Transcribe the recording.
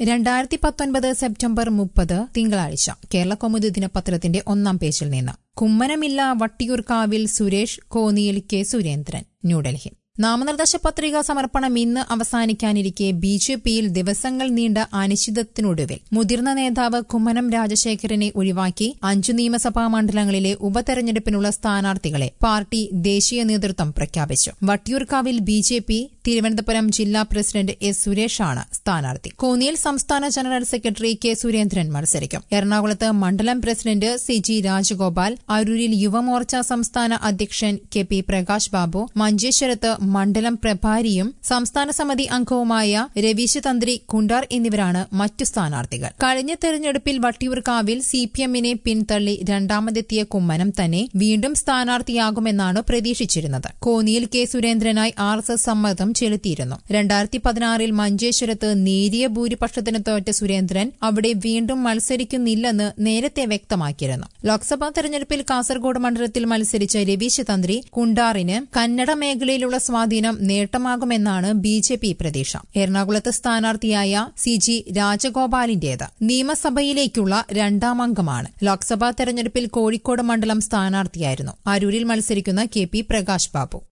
രണ്ടായിരത്തി പത്തൊൻപത് സെപ്റ്റംബർ മുപ്പത് തിങ്കളാഴ്ച കേരള കൗമുദി ദിനപത്രത്തിന്റെ ഒന്നാം പേജിൽ നിന്ന് കുമ്മനമില്ല വട്ടിയൂർക്കാവിൽ സുരേഷ് കോന്നിയിൽ കെ സുരേന്ദ്രൻ ന്യൂഡൽഹി നാമനിർദ്ദേശ പത്രിക സമർപ്പണം ഇന്ന് അവസാനിക്കാനിരിക്കെ ബി ജെ പിയിൽ ദിവസങ്ങൾ നീണ്ട അനിശ്ചിതത്തിനൊടുവിൽ മുതിർന്ന നേതാവ് കുമ്മനം രാജശേഖരനെ ഒഴിവാക്കി അഞ്ചു നിയമസഭാ മണ്ഡലങ്ങളിലെ ഉപതെരഞ്ഞെടുപ്പിനുള്ള സ്ഥാനാർത്ഥികളെ പാർട്ടി ദേശീയ നേതൃത്വം പ്രഖ്യാപിച്ചു വട്ടിയൂർക്കാവിൽ ബി ജെ പി തിരുവനന്തപുരം ജില്ലാ പ്രസിഡന്റ് എസ് സുരേഷാണ് സ്ഥാനാർത്ഥി കോന്നിയിൽ സംസ്ഥാന ജനറൽ സെക്രട്ടറി കെ സുരേന്ദ്രൻ മത്സരിക്കും എറണാകുളത്ത് മണ്ഡലം പ്രസിഡന്റ് സി ജി രാജഗോപാൽ അരൂരിൽ യുവമോർച്ച സംസ്ഥാന അധ്യക്ഷൻ കെ പി പ്രകാശ് ബാബു മഞ്ചേശ്വരത്ത് മണ്ഡലം പ്രഭാരിയും സംസ്ഥാന സമിതി അംഗവുമായ രവീശ് തന്ത്രി കുണ്ടാർ എന്നിവരാണ് മറ്റു സ്ഥാനാർത്ഥികൾ കഴിഞ്ഞ തെരഞ്ഞെടുപ്പിൽ വട്ടിയൂർക്കാവിൽ സിപിഎമ്മിനെ പിന്തള്ളി രണ്ടാമതെത്തിയ കുമ്മനം തന്നെ വീണ്ടും സ്ഥാനാർത്ഥിയാകുമെന്നാണ് പ്രതീക്ഷിച്ചിരുന്നത് കോന്നിയിൽ കെ സുരേന്ദ്രനായി ആർ എസ് എസ് സമ്മർദ്ദം ചെലുത്തിയിരുന്നു രണ്ടായിരത്തി പതിനാറിൽ മഞ്ചേശ്വരത്ത് നേരിയ ഭൂരിപക്ഷത്തിന് തോറ്റ സുരേന്ദ്രൻ അവിടെ വീണ്ടും മത്സരിക്കുന്നില്ലെന്ന് നേരത്തെ വ്യക്തമാക്കിയിരുന്നു ലോക്സഭാ തെരഞ്ഞെടുപ്പിൽ കാസർഗോഡ് മണ്ഡലത്തിൽ മത്സരിച്ച രവീശ് തന്ത്രി കുണ്ടാറിന് കന്നഡ മേഖലയിലുള്ള സ്വാധീനം നേട്ടമാകുമെന്നാണ് ബി ജെ പി പ്രതീക്ഷ എറണാകുളത്ത് സ്ഥാനാർത്ഥിയായ സി ജി രാജഗോപാലിന്റേത് നിയമസഭയിലേക്കുള്ള രണ്ടാം അംഗമാണ് ലോക്സഭാ തെരഞ്ഞെടുപ്പിൽ കോഴിക്കോട് മണ്ഡലം സ്ഥാനാർത്ഥിയായിരുന്നു അരൂരിൽ മത്സരിക്കുന്ന കെ പി പ്രകാശ് ബാബു